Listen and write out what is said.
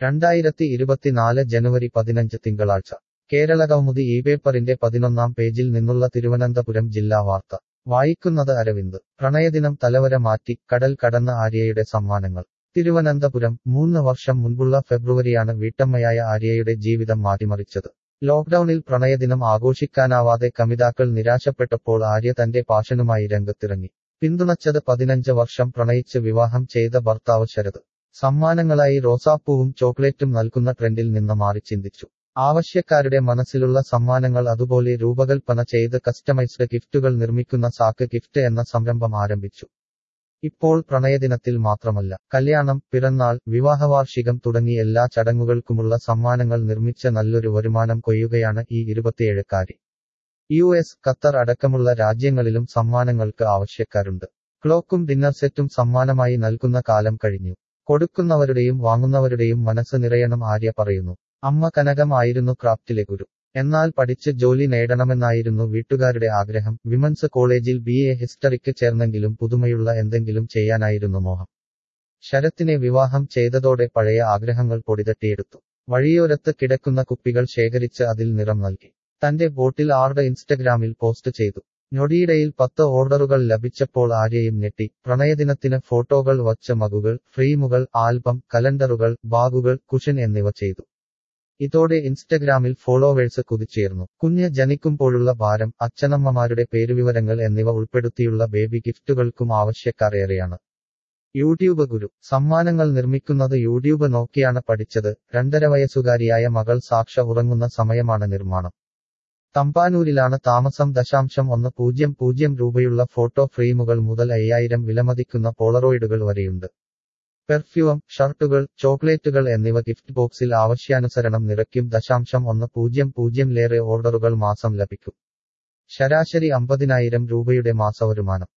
രണ്ടായിരത്തി ഇരുപത്തിനാല് ജനുവരി പതിനഞ്ച് തിങ്കളാഴ്ച കേരളകൗമുദി ഈ പേപ്പറിന്റെ പതിനൊന്നാം പേജിൽ നിന്നുള്ള തിരുവനന്തപുരം ജില്ലാ വാർത്ത വായിക്കുന്നത് അരവിന്ദ് പ്രണയദിനം തലവര മാറ്റി കടൽ കടന്ന ആര്യയുടെ സമ്മാനങ്ങൾ തിരുവനന്തപുരം മൂന്ന് വർഷം മുൻപുള്ള ഫെബ്രുവരിയാണ് വീട്ടമ്മയായ ആര്യയുടെ ജീവിതം മാറ്റിമറിച്ചത് ലോക്ഡൌണിൽ പ്രണയദിനം ആഘോഷിക്കാനാവാതെ കമിതാക്കൾ നിരാശപ്പെട്ടപ്പോൾ ആര്യ തന്റെ പാഷനുമായി രംഗത്തിറങ്ങി പിന്തുണച്ചത് പതിനഞ്ച് വർഷം പ്രണയിച്ച് വിവാഹം ചെയ്ത ഭർത്താവ് ശരത് സമ്മാനങ്ങളായി റോസാപ്പൂവും ചോക്ലേറ്റും നൽകുന്ന ട്രെൻഡിൽ നിന്ന് മാറി ചിന്തിച്ചു ആവശ്യക്കാരുടെ മനസ്സിലുള്ള സമ്മാനങ്ങൾ അതുപോലെ രൂപകൽപ്പന ചെയ്ത് കസ്റ്റമൈസ്ഡ് ഗിഫ്റ്റുകൾ നിർമ്മിക്കുന്ന സാക്ക് ഗിഫ്റ്റ് എന്ന സംരംഭം ആരംഭിച്ചു ഇപ്പോൾ പ്രണയദിനത്തിൽ മാത്രമല്ല കല്യാണം പിറന്നാൾ വിവാഹവാർഷികം തുടങ്ങി എല്ലാ ചടങ്ങുകൾക്കുമുള്ള സമ്മാനങ്ങൾ നിർമ്മിച്ച നല്ലൊരു വരുമാനം കൊയ്യുകയാണ് ഈ ഇരുപത്തിയേഴുകാരി യു എസ് ഖത്തർ അടക്കമുള്ള രാജ്യങ്ങളിലും സമ്മാനങ്ങൾക്ക് ആവശ്യക്കാരുണ്ട് ക്ലോക്കും ഡിന്നർ സെറ്റും സമ്മാനമായി നൽകുന്ന കാലം കഴിഞ്ഞു കൊടുക്കുന്നവരുടെയും വാങ്ങുന്നവരുടെയും മനസ്സ് നിറയണം ആര്യ പറയുന്നു അമ്മ കനകം ആയിരുന്നു ക്രാഫ്റ്റിലെ ഗുരു എന്നാൽ പഠിച്ച് ജോലി നേടണമെന്നായിരുന്നു വീട്ടുകാരുടെ ആഗ്രഹം വിമൻസ് കോളേജിൽ ബി എ ഹിസ്റ്ററിക്ക് ചേർന്നെങ്കിലും പുതുമയുള്ള എന്തെങ്കിലും ചെയ്യാനായിരുന്നു മോഹം ശരത്തിനെ വിവാഹം ചെയ്തതോടെ പഴയ ആഗ്രഹങ്ങൾ പൊടിതട്ടിയെടുത്തു വഴിയോരത്ത് കിടക്കുന്ന കുപ്പികൾ ശേഖരിച്ച് അതിൽ നിറം നൽകി തന്റെ ബോട്ടിൽ ആർഡ് ഇൻസ്റ്റഗ്രാമിൽ പോസ്റ്റ് ചെയ്തു ഞൊടിയിടയിൽ പത്ത് ഓർഡറുകൾ ലഭിച്ചപ്പോൾ ആര്യയും ഞെട്ടി പ്രണയദിനത്തിന് ഫോട്ടോകൾ വച്ച മകുകൾ ഫ്രെയിമുകൾ ആൽബം കലണ്ടറുകൾ ബാഗുകൾ കുഷൻ എന്നിവ ചെയ്തു ഇതോടെ ഇൻസ്റ്റഗ്രാമിൽ ഫോളോവേഴ്സ് കുതിച്ചുയർന്നു കുഞ്ഞ് ജനിക്കുമ്പോഴുള്ള ഭാരം അച്ഛനമ്മമാരുടെ പേരുവിവരങ്ങൾ എന്നിവ ഉൾപ്പെടുത്തിയുള്ള ബേബി ഗിഫ്റ്റുകൾക്കും ആവശ്യക്കാർ ഏറെയാണ് യൂട്യൂബ് ഗുരു സമ്മാനങ്ങൾ നിർമ്മിക്കുന്നത് യൂട്യൂബ് നോക്കിയാണ് പഠിച്ചത് രണ്ടര വയസ്സുകാരിയായ മകൾ സാക്ഷ ഉറങ്ങുന്ന സമയമാണ് നിർമ്മാണം തമ്പാനൂരിലാണ് താമസം ദശാംശം ഒന്ന് പൂജ്യം പൂജ്യം രൂപയുള്ള ഫോട്ടോ ഫ്രെയിമുകൾ മുതൽ അയ്യായിരം വിലമതിക്കുന്ന പോളറോയിഡുകൾ വരെയുണ്ട് പെർഫ്യൂം ഷർട്ടുകൾ ചോക്ലേറ്റുകൾ എന്നിവ ഗിഫ്റ്റ് ബോക്സിൽ ആവശ്യാനുസരണം നിറയ്ക്കും ദശാംശം ഒന്ന് പൂജ്യം പൂജ്യംലേറെ ഓർഡറുകൾ മാസം ലഭിക്കും ശരാശരി അമ്പതിനായിരം രൂപയുടെ മാസവരുമാനം